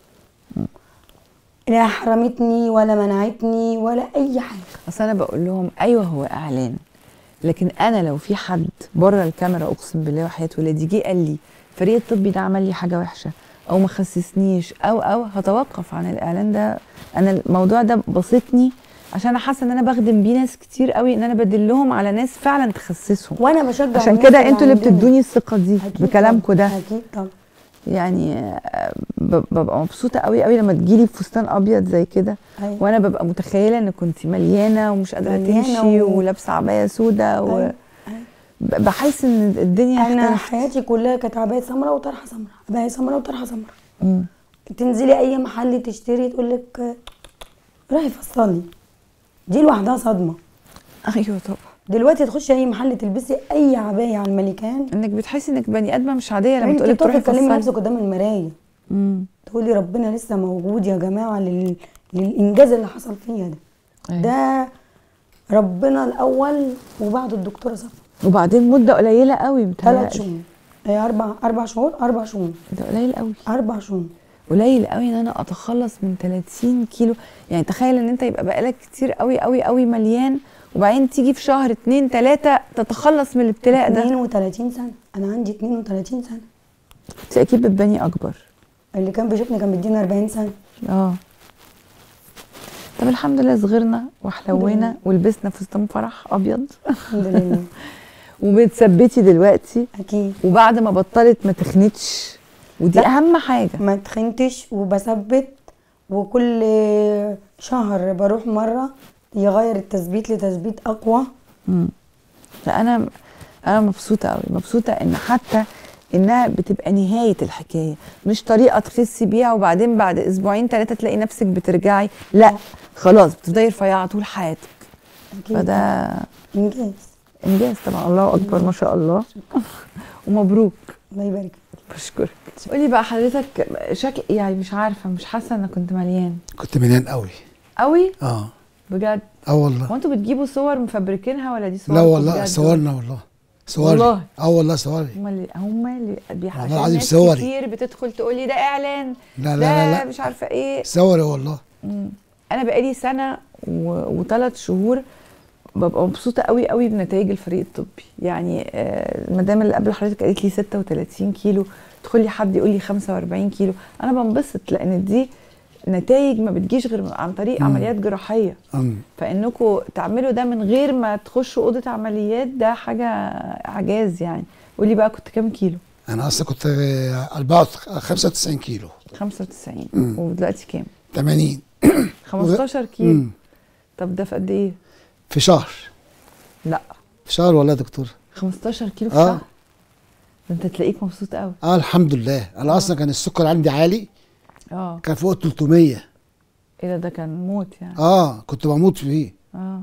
لا حرمتني ولا منعتني ولا اي حاجه اصل انا بقول لهم ايوه هو اعلان لكن انا لو في حد بره الكاميرا اقسم بالله وحياه ولادي جه قال لي الفريق الطبي ده عمل لي حاجه وحشه او ما خسسنيش او او هتوقف عن الاعلان ده انا الموضوع ده بسطني عشان انا حاسه ان انا بخدم بيه ناس كتير قوي ان انا بدلهم على ناس فعلا تخسسهم وانا بشجع عشان الناس كده انتوا اللي عندهم. بتدوني الثقه دي أكيد بكلامكم طبعاً، ده اكيد طبعا يعني آه، ب- ببقى مبسوطه قوي قوي لما تجيلي بفستان ابيض زي كده أيوة. وانا ببقى متخيله ان كنت مليانه ومش قادره مليانة تمشي و- ولابسه عبايه سودا و... أيوة. ب- بحس ان الدنيا انا اختلفت حياتي كلها كانت عبايه سمراء وطرحه سمراء عبايه سمراء وطرحه سمراء مم. تنزلي اي محل تشتري تقول لك روحي فصلي دي لوحدها صدمه ايوه طبعا دلوقتي تخشي اي محل تلبسي اي عبايه على الملكان انك بتحسي انك بني ادمه مش عاديه لما انت تقولك بتقفي تروحي تكلمي فصلي نفسك قدام المرايه مم. تقولي ربنا لسه موجود يا جماعه لل... للانجاز اللي حصل فيا ده أيوة. ده ربنا الاول وبعد الدكتوره صفا وبعدين مده قليله قوي ثلاث متهيألي شهور هي اربع اربع شهور اربع شهور ده قليل قوي اربع شهور قليل قوي ان انا اتخلص من 30 كيلو يعني تخيل ان انت يبقى بقالك كتير قوي قوي قوي مليان وبعدين تيجي في شهر اتنين تلاتة تتخلص من الابتلاء ده 32 سنه انا عندي 32 سنه انت اكيد بتباني اكبر اللي كان بيشوفني كان بيدينا 40 سنه اه طب الحمد لله صغرنا وحلوينا لله. ولبسنا فستان فرح ابيض الحمد لله وبتثبتي دلوقتي اكيد وبعد ما بطلت ما تخنتش ودي لا. اهم حاجه ما تخنتش وبثبت وكل شهر بروح مره يغير التثبيت لتثبيت اقوى مم. فانا انا مبسوطه قوي مبسوطه ان حتى انها بتبقى نهايه الحكايه مش طريقه تخسي بيها وبعدين بعد اسبوعين ثلاثه تلاقي نفسك بترجعي لا خلاص بتفضلي رفيعه طول حياتك اكيد فده انجاز انجاز طبعا الله اكبر ما شاء الله ومبروك الله يبارك بشكرك قولي بقى حضرتك شكل يعني مش عارفه مش حاسه انك كنت مليان كنت مليان قوي قوي اه بجد اه والله هو انتوا بتجيبوا صور مفبركينها ولا دي صور لا والله صورنا والله صوري والله؟ اه والله صوري هم اللي هم اللي بيح- والله عشان العظيم ناس صوري. كتير بتدخل تقول لي ده اعلان لا لا ده لا لا مش عارفه ايه صوري والله مم. انا بقالي سنه و... وثلاث شهور ببقى مبسوطه قوي قوي بنتائج الفريق الطبي يعني آه، المدام اللي قبل حضرتك قالت لي 36 كيلو تدخل لي حد يقول لي 45 كيلو انا بنبسط لان دي نتائج ما بتجيش غير عن طريق مم. عمليات جراحيه أم. فانكم تعملوا ده من غير ما تخشوا اوضه عمليات ده حاجه اعجاز يعني قولي بقى كنت كام كيلو انا اصلا كنت آه، 94 95 كيلو 95 مم. ودلوقتي كام 80 15 كيلو مم. طب ده في قد ايه في شهر لا في شهر والله يا دكتور 15 كيلو في آه. شهر ده انت تلاقيك مبسوط قوي اه الحمد لله انا اصلا كان السكر عندي عالي اه كان فوق 300 ايه ده ده كان موت يعني اه كنت بموت فيه اه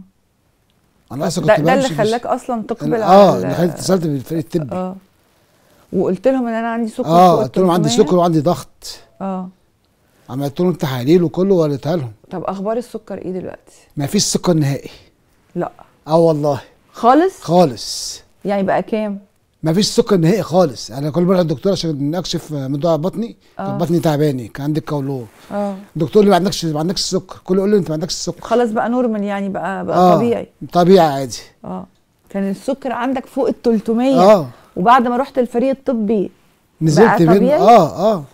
انا اصلا ده, كنت ده اللي بمشي في- خلاك اصلا تقبل اه على ال- دخلت اتصلت بالفريق الطبي اه وقلت لهم ان انا عندي سكر اه فوق قلت لهم عندي 300. سكر وعندي ضغط اه عملت لهم تحاليل وكله وقلتها لهم طب اخبار السكر ايه دلوقتي ما فيش سكر نهائي لا اه والله خالص خالص يعني بقى كام ما فيش سكر نهائي خالص انا كل مره الدكتور عشان اكشف موضوع بطني آه. كان بطني تعباني كان عندي قولون اه الدكتور اللي ما عندكش ما عندكش سكر كله يقول لي انت ما عندكش سكر خلاص بقى نورمال يعني بقى بقى آه. طبيعي طبيعي عادي اه كان السكر عندك فوق ال 300 اه وبعد ما رحت الفريق الطبي نزلت بقى منه طبيعي؟ اه اه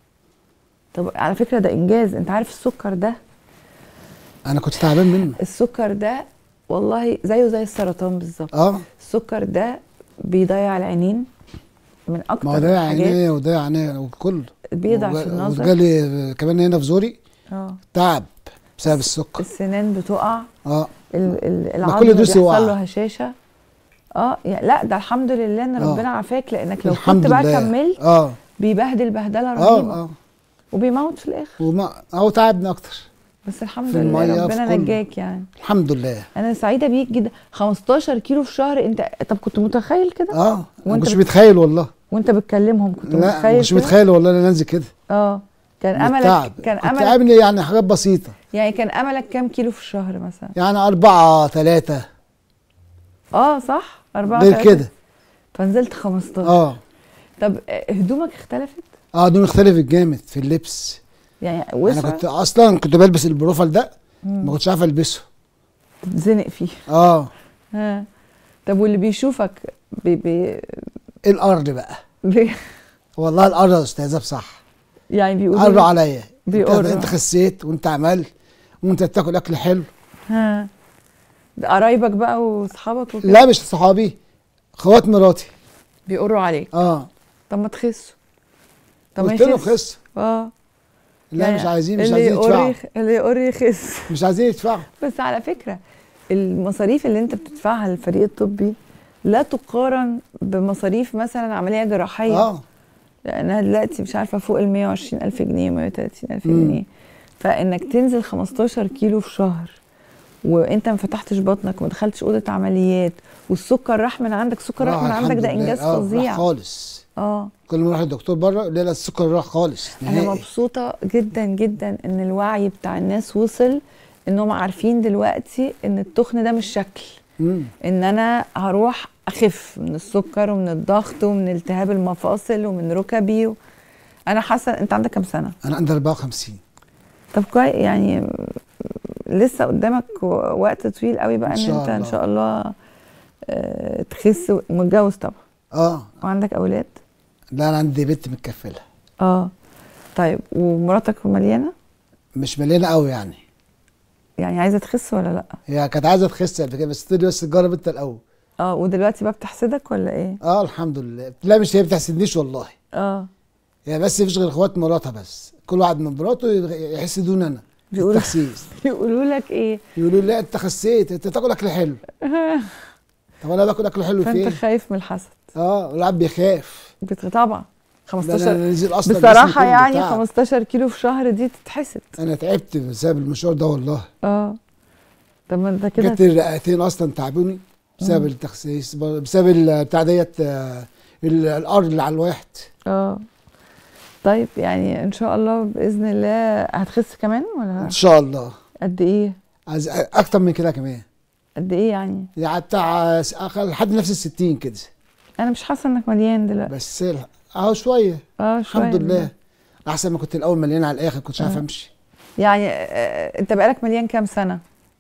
طب على فكره ده انجاز انت عارف السكر ده انا كنت تعبان منه السكر ده والله زيه زي السرطان بالظبط اه السكر ده بيضيع العينين من اكتر ما هو ده الحاجات عينيه وده عينيه وكله بيضعف وجا- النظر وجالي كمان هنا في زوري اه تعب بسبب السكر السنان بتقع اه ال- ال- كل العظم دوسي بيحصل وقع. له هشاشه اه يعني لا ده الحمد لله ان آه. ربنا عافاك لانك لو الحمد كنت بقى لله كملت اه بيبهدل بهدله اه رهيبه اه وبيموت في الاخر وما هو تعبني اكتر بس الحمد في لله المية، في ربنا كله. نجاك يعني الحمد لله انا سعيده بيك جدا 15 كيلو في شهر انت طب كنت متخيل كده اه ما وانت كنتش بت- متخيل والله وانت بتكلمهم كنت لا متخيل مش كده؟ متخيل والله ان انا انزل كده اه كان من املك التعب. كان كنت املك عامل يعني حاجات بسيطه يعني كان املك كام كيلو في الشهر مثلا يعني أربعة ثلاثة اه صح أربعة غير تلاتة. كده فنزلت 15 اه طب آه، هدومك اختلفت اه دول اختلفت جامد في اللبس يعني انا وسع كنت اصلا كنت بلبس البروفال ده ما كنتش عارف البسه تتزنق فيه اه ها طب واللي بيشوفك بي بي ايه الارض بقى بي والله الارض يا استاذه بصح يعني بيقولوا قروا لك- عليا انت, بيقروا. انت خسيت وانت عملت وانت بتاكل اكل حلو ها ده قرايبك بقى واصحابك وكده لا مش صحابي خوات مراتي بيقروا عليك اه طب ما تخسوا طب ما قلت لهم يخس. خس اه لا يعني مش عايزين مش اللي عايزين يقر يدفعوا يخ- اللي يقر يخس مش عايزين يدفعوا بس على فكره المصاريف اللي انت بتدفعها للفريق الطبي لا تقارن بمصاريف مثلا عمليه جراحيه اه لانها دلوقتي مش عارفه فوق ال 120 الف جنيه 130 الف مم. جنيه فانك تنزل 15 كيلو في شهر وانت ما فتحتش بطنك وما دخلتش اوضه عمليات والسكر راح من عندك السكر راح راح من عندك الحمد ده لله. انجاز آه، راح فظيع خالص اه كل ما اروح للدكتور بره يقول لي لا السكر راح خالص انا نهائي مبسوطه جدا جدا ان الوعي بتاع الناس وصل انهم عارفين دلوقتي ان التخن ده مش شكل مم. ان انا هروح اخف من السكر ومن الضغط ومن التهاب المفاصل ومن ركبي و... انا حاسه انت عندك كام سنه انا عندي 54 طب كويس يعني لسه قدامك و- وقت طويل قوي بقى إن ان شاء انت ان الله. شاء الله آه، تخس ومتجوز طبعا اه وعندك اولاد لا انا عندي بنت متكفله اه طيب ومراتك مليانه مش مليانه قوي يعني يعني عايزه تخس ولا لا هي كانت عايزه تخس قبل كده بس تقولي بس تجرب انت الاول اه ودلوقتي بقى بتحسدك ولا ايه اه الحمد لله لا مش هي بتحسدنيش والله اه هي بس مفيش غير اخوات مراتها بس كل واحد من مراته يغ- يحسدوني انا بيقولوا- التخسيس يقولوا لك ايه يقولوا لي لا انت خسيت انت تاكل اكل حلو طب انا باكل اكل حلو فانت فين؟ خايف من الحسد اه الواحد بيخاف بت- طبعا ده انا 15 نزل اصلا جسمي بصراحه كله يعني تعب. 15 كيلو في شهر دي تتحسد انا تعبت بسبب المشوار ده والله اه طب ما انت كده جت الرئتين اصلا تعبوني بسبب التخسيس بسبب ال- بتاع ديت آه، ال- الارض اللي على الواحد اه طيب يعني ان شاء الله باذن الله هتخس كمان ولا ان شاء الله قد ايه عايز اكتر من كده كمان قد ايه يعني يعني بتاع س- أخ- لحد نفس الستين كده انا مش حاسه انك مليان دلوقتي بس اهو شويه اه شويه الحمد لله احسن ما كنت الاول مليان على الاخر كنتش عارف آه. امشي يعني آه، انت بقالك مليان كام سنه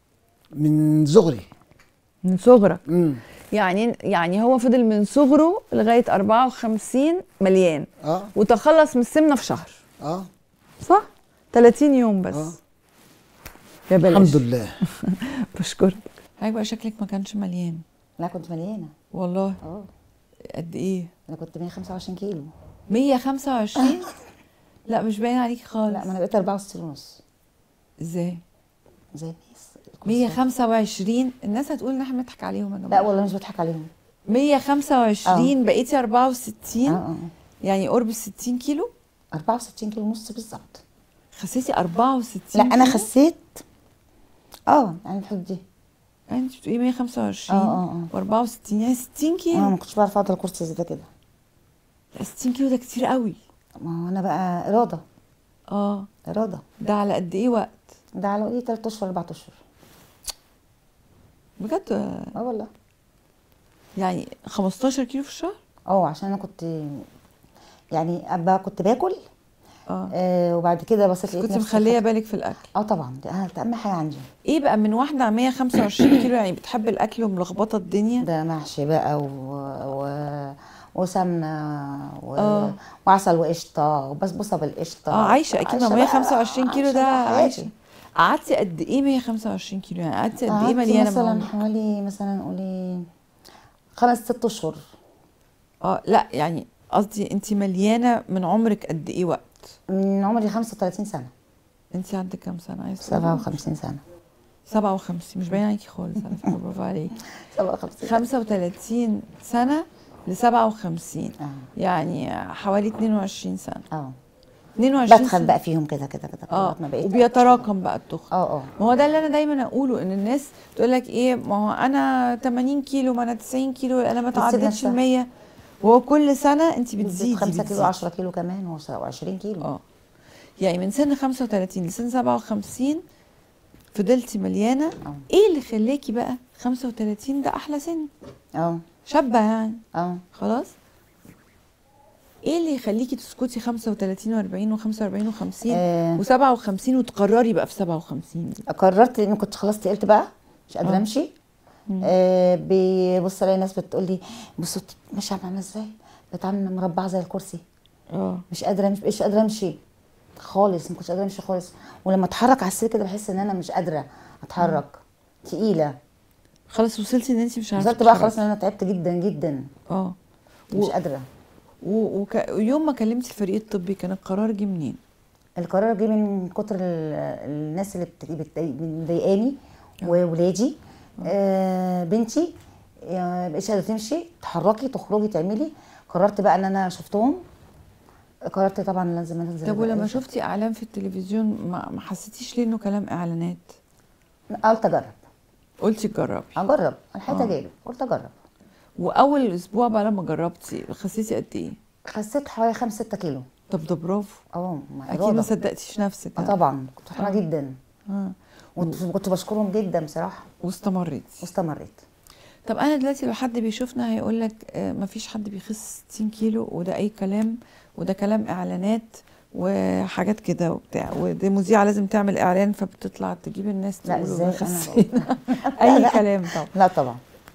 من صغري من صغرك امم يعني يعني هو فضل من صغره لغايه 54 مليان اه وتخلص من السمنه في شهر اه صح 30 يوم بس آه. يا بلاش الحمد لله بشكرك حضرتك بقى شكلك ما كانش مليان لا كنت مليانه والله اه قد ايه انا كنت 125 كيلو 125 لا مش باين عليكي خالص لا ما انا بقيت 64 ونص ازاي زي الناس 125 الناس هتقول ان احنا بنضحك عليهم يا لا جماعه والله مش بضحك عليهم 125 بقيتي اه 64 اه يعني قرب ال 60 كيلو 64 كيلو ونص بالظبط خسيتي 64 لا انا كيلو؟ خسيت اه يعني الحدود دي يعني انت بتقولي 125 اه اه و64 يعني 60 اه كيلو ما كنتش بعرف اقعد على الكرسي زي ده كده لا 60 كيلو ده كتير قوي ما هو انا بقى اراده اه اراده ده على قد ايه وقت ده على ايه 3 اشهر 4 اشهر بجد اه والله يعني 15 كيلو في الشهر اه عشان انا كنت يعني ابقى كنت باكل اه آه وبعد كده بصيت لقيت كنت نفسي مخليه خدت- بالك في الاكل اه طبعا ده أهم- ده اهم حاجه عندي ايه بقى من واحده 125 كيلو يعني بتحب الاكل وملخبطه الدنيا ده محشي بقى و... و... وسمنه و... آه. وعسل وقشطه وبسبوسه بالقشطه اه عايشه اكيد ما بقى- 125 كيلو ده بقى حياتي. عايشه قعدتي قد ايه 125 كيلو يعني قعدتي قد ايه قعدت مليانه مثلا معاهم؟ حوالي مثلا قولي خمس ست اشهر اه لا يعني قصدي انت مليانه من عمرك قد ايه وقت من عمري 35 سنه انت عندك كام سنه عايزه 57 سنه 57 مش باين عليكي خالص على فكره برافو عليكي 57 35 سنه ل 57 اه يعني حوالي 22 سنه اه 22 بدخل سنة. بقى فيهم كده كده كده اه لغاية ما بقيت وبيتراكم بقى التخن اه اه ما هو ده اللي انا دايما اقوله ان الناس تقول لك ايه ما هو انا 80 كيلو ما انا 90 كيلو انا ما تعدتش نفسها. ال 100 وهو كل سنه انت بتزيد بتزيدي 5 كيلو بتزيدي. 10 كيلو كمان و20 كيلو اه يعني من سن 35 لسن 57 فضلتي مليانه اه. ايه اللي خلاكي بقى 35 ده احلى سن اه شابه يعني اه خلاص ايه اللي يخليكي تسكتي 35 و40 و45 و50 آه. و57 وتقرري بقى في 57 دي قررت ان كنت خلاص تقلت بقى مش قادره اه. امشي آه ببص الاقي ناس بتقول لي بصوا انت ماشيه عامله ازاي بتعمل مربعه زي الكرسي اه مش قادره مش, مش قادره امشي خالص ما كنتش قادره امشي خالص ولما اتحرك على السرير كده بحس ان انا مش قادره اتحرك تقيله خلاص وصلتي ان انت مش عارفه وصلت بقى تتحركي. خلاص ان انا تعبت جدا جدا اه مش و- قادره و- وك... ويوم ما كلمتي الفريق الطبي كان القرار جه منين؟ القرار جه من كتر ال- الناس اللي بت- بتضايق- مضايقاني وولادي آه بنتي آه، مش قادره تمشي تحركي تخرجي تعملي قررت بقى ان انا شفتهم قررت طبعا لازم انزل طب بقى. ولما شفتي اعلان في التلفزيون ما, ما حسيتيش ليه انه كلام اعلانات؟ قلت اجرب قلتي جربي اجرب الحياه آه. تجارب قلت اجرب واول اسبوع بقى لما جربتي خسيتي قد ايه؟ خسيت حوالي 5 6 كيلو طب ده برافو اه مع اكيد ما إرادة. صدقتيش نفسك اه ها؟ طبعا كنت فرحانه آه. جدا اه وكنت كنت بشكرهم جدا بصراحه واستمريتي واستمريت طب انا دلوقتي لو حد بيشوفنا هيقول لك ما فيش حد بيخس 60 كيلو وده اي كلام وده كلام اعلانات وحاجات كده وبتاع ودي مذيعه لازم تعمل اعلان فبتطلع تجيب الناس لا، تقول إزاي؟ أنا خسينا اي كلام طبعا لا طبعا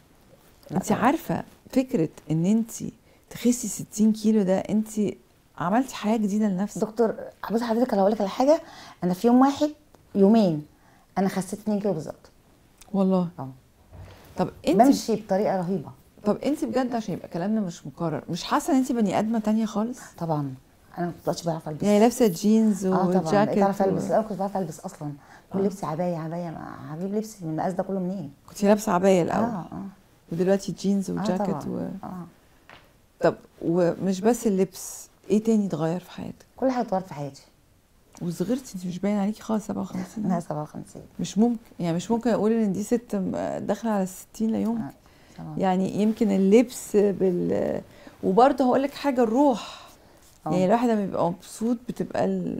لا انت طبعاً. عارفه فكره ان انت تخسي 60 كيلو ده انت عملتي حياه جديده لنفسك دكتور بص حضرتك انا هقول لك على حاجه انا في يوم واحد يومين انا خسيت 2 كيلو بالظبط والله اه طب انت بمشي بطريقه رهيبه طب انت بجد عشان يبقى كلامنا مش مكرر مش حاسه ان انت بني ادمه تانية خالص طبعا انا ما كنتش بعرف البس يعني لابسه جينز اه طبعا وجاكيت بقيت اعرف البس و... الاول كنت بعرف البس اصلا كل لبسي عبايه عبايه ما هجيب لبسي من المقاس ده كله منين كنت لابسه عبايه اه الاول اه ودلوقتي جينز اه وجاكيت طبعا و... اه طب ومش بس اللبس ايه تاني اتغير في حياتك كل حاجه اتغيرت في حياتي وصغرتي انت مش باين عليكي خالص 57 انا 57 مش ممكن يعني مش ممكن اقول ان دي ست م- داخله على 60 لا يمكن آه، طبعا يعني يمكن اللبس بال وبرضه هقول لك حاجه الروح آه. يعني الواحد لما بيبقى مبسوط بتبقى ال...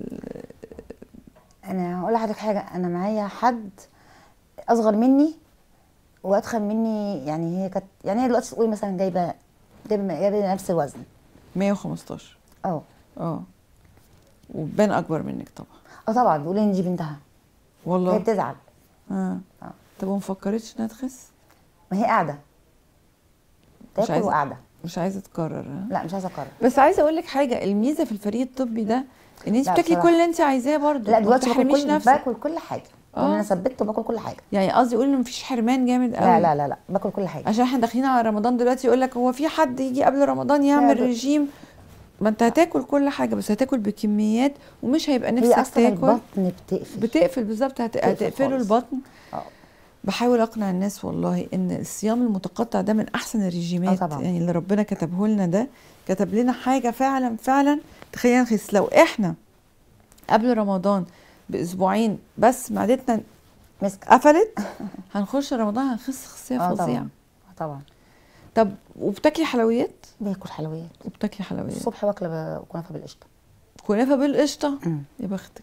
انا هقول لحضرتك حاجه انا معايا حد اصغر مني وادخل مني يعني هي كانت يعني هي دلوقتي تقولي مثلا جايبه جايبه جايبه نفس الوزن 115 اه اه وبان اكبر منك طبعا اه طبعا بيقولوا لي ان دي بنتها هي والله بتزعل اه آه. طب وما فكرتش انها تخس ما هي قاعده تاكل عايزة- وقاعده مش عايزه تكرر ها؟ لا مش عايزه اكرر بس عايزه اقول لك حاجه الميزه في الفريق الطبي ده ان انت لا بتاكلي بصراحة. كل اللي انت عايزاه برضه لا ما دلوقتي باكل بتحرميش كل نفسك باكل كل حاجه آه. لان انا ثبت وباكل كل حاجه يعني قصدي اقول ان مفيش حرمان جامد قوي لا لا لا لا باكل كل حاجه عشان احنا داخلين على رمضان دلوقتي يقول لك هو في حد يجي قبل رمضان يعمل ده- رجيم ما انت هتاكل كل حاجه بس هتاكل بكميات ومش هيبقى هي نفسك اصلا تاكل البطن بتقفل بتقفل بالظبط هت... بتقفل هتقفله خالص. البطن اه بحاول اقنع الناس والله ان الصيام المتقطع ده من احسن الرجيمات آه طبعا. يعني اللي ربنا كتبه لنا ده كتب لنا حاجه فعلا فعلا تخلينا نخس لو احنا قبل رمضان باسبوعين بس معدتنا مسك قفلت هنخش رمضان هنخس خصيه اه فظيعه طبعا آه طبعا طب وبتاكلي حلويات باكل حلويات وبتاكلي حلويات الصبح باكل ب- كنافه بالقشطه كنافه بالقشطه مم. يا بختك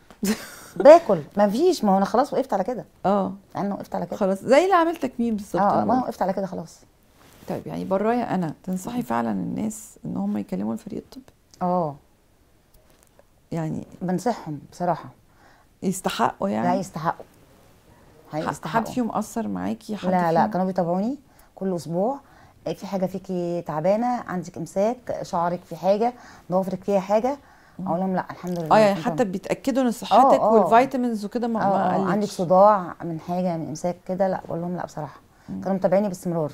باكل ما فيش ما هو انا خلاص وقفت على كده اه يعني وقفت على كده خلاص زي اللي عملت تكميم بالظبط اه أنا ما أنا بقول. وقفت على كده خلاص طيب يعني برايا انا تنصحي فعلا الناس ان هم يكلموا الفريق الطبي اه يعني بنصحهم بصراحه يستحقوا لا يعني يستحقوا ح- حد هيستحقوا فيهم اثر معاكي حد لا لا فيهم- كانوا بيتابعوني كل اسبوع إيه في حاجه فيكي تعبانه عندك امساك شعرك في حاجه ضوافرك فيها حاجه اقول لهم لا الحمد لله اه يعني كنت حتى تمام. بيتاكدوا ان صحتك آه. والفيتامينز وكده ما, اه ما آه، قلتش. عندك صداع من حاجه من امساك كده لا بقول لهم لا بصراحه كانوا متابعيني باستمرار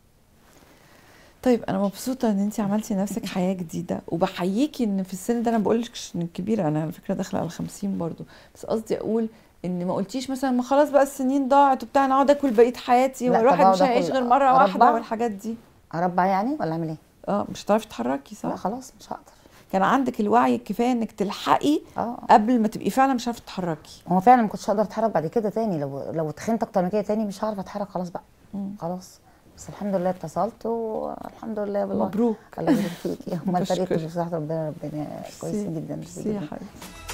طيب انا مبسوطه ان انت عملتي لنفسك حياه جديده وبحييكي ان في السن ده انا بقولكش انك كبيره انا على فكره داخله على 50 برضو بس قصدي اقول ان ما قلتيش مثلا ما خلاص بقى السنين ضاعت وبتاع انا اقعد اكل بقيه حياتي لا، والواحد طب مش أقعد هيعيش آكل غير مره واحده أربع؟ والحاجات دي اربع يعني ولا اعمل ايه اه مش هتعرفي تتحركي لا صح خلاص مش هقدر كان عندك الوعي الكفايه انك تلحقي اه قبل ما تبقي فعلا مش عارفه تتحركي هو فعلا ما كنتش هقدر اتحرك بعد كده تاني لو لو اتخنت اكتر من كده تاني مش هعرف اتحرك خلاص بقى خلاص بس الحمد لله اتصلت والحمد لله والله مبروك. الله يبارك فيكي هم الفريق بشكرك. كله بصراحه ربنا ربنا كويسين جدا ميرسي يا جدا حبيبتي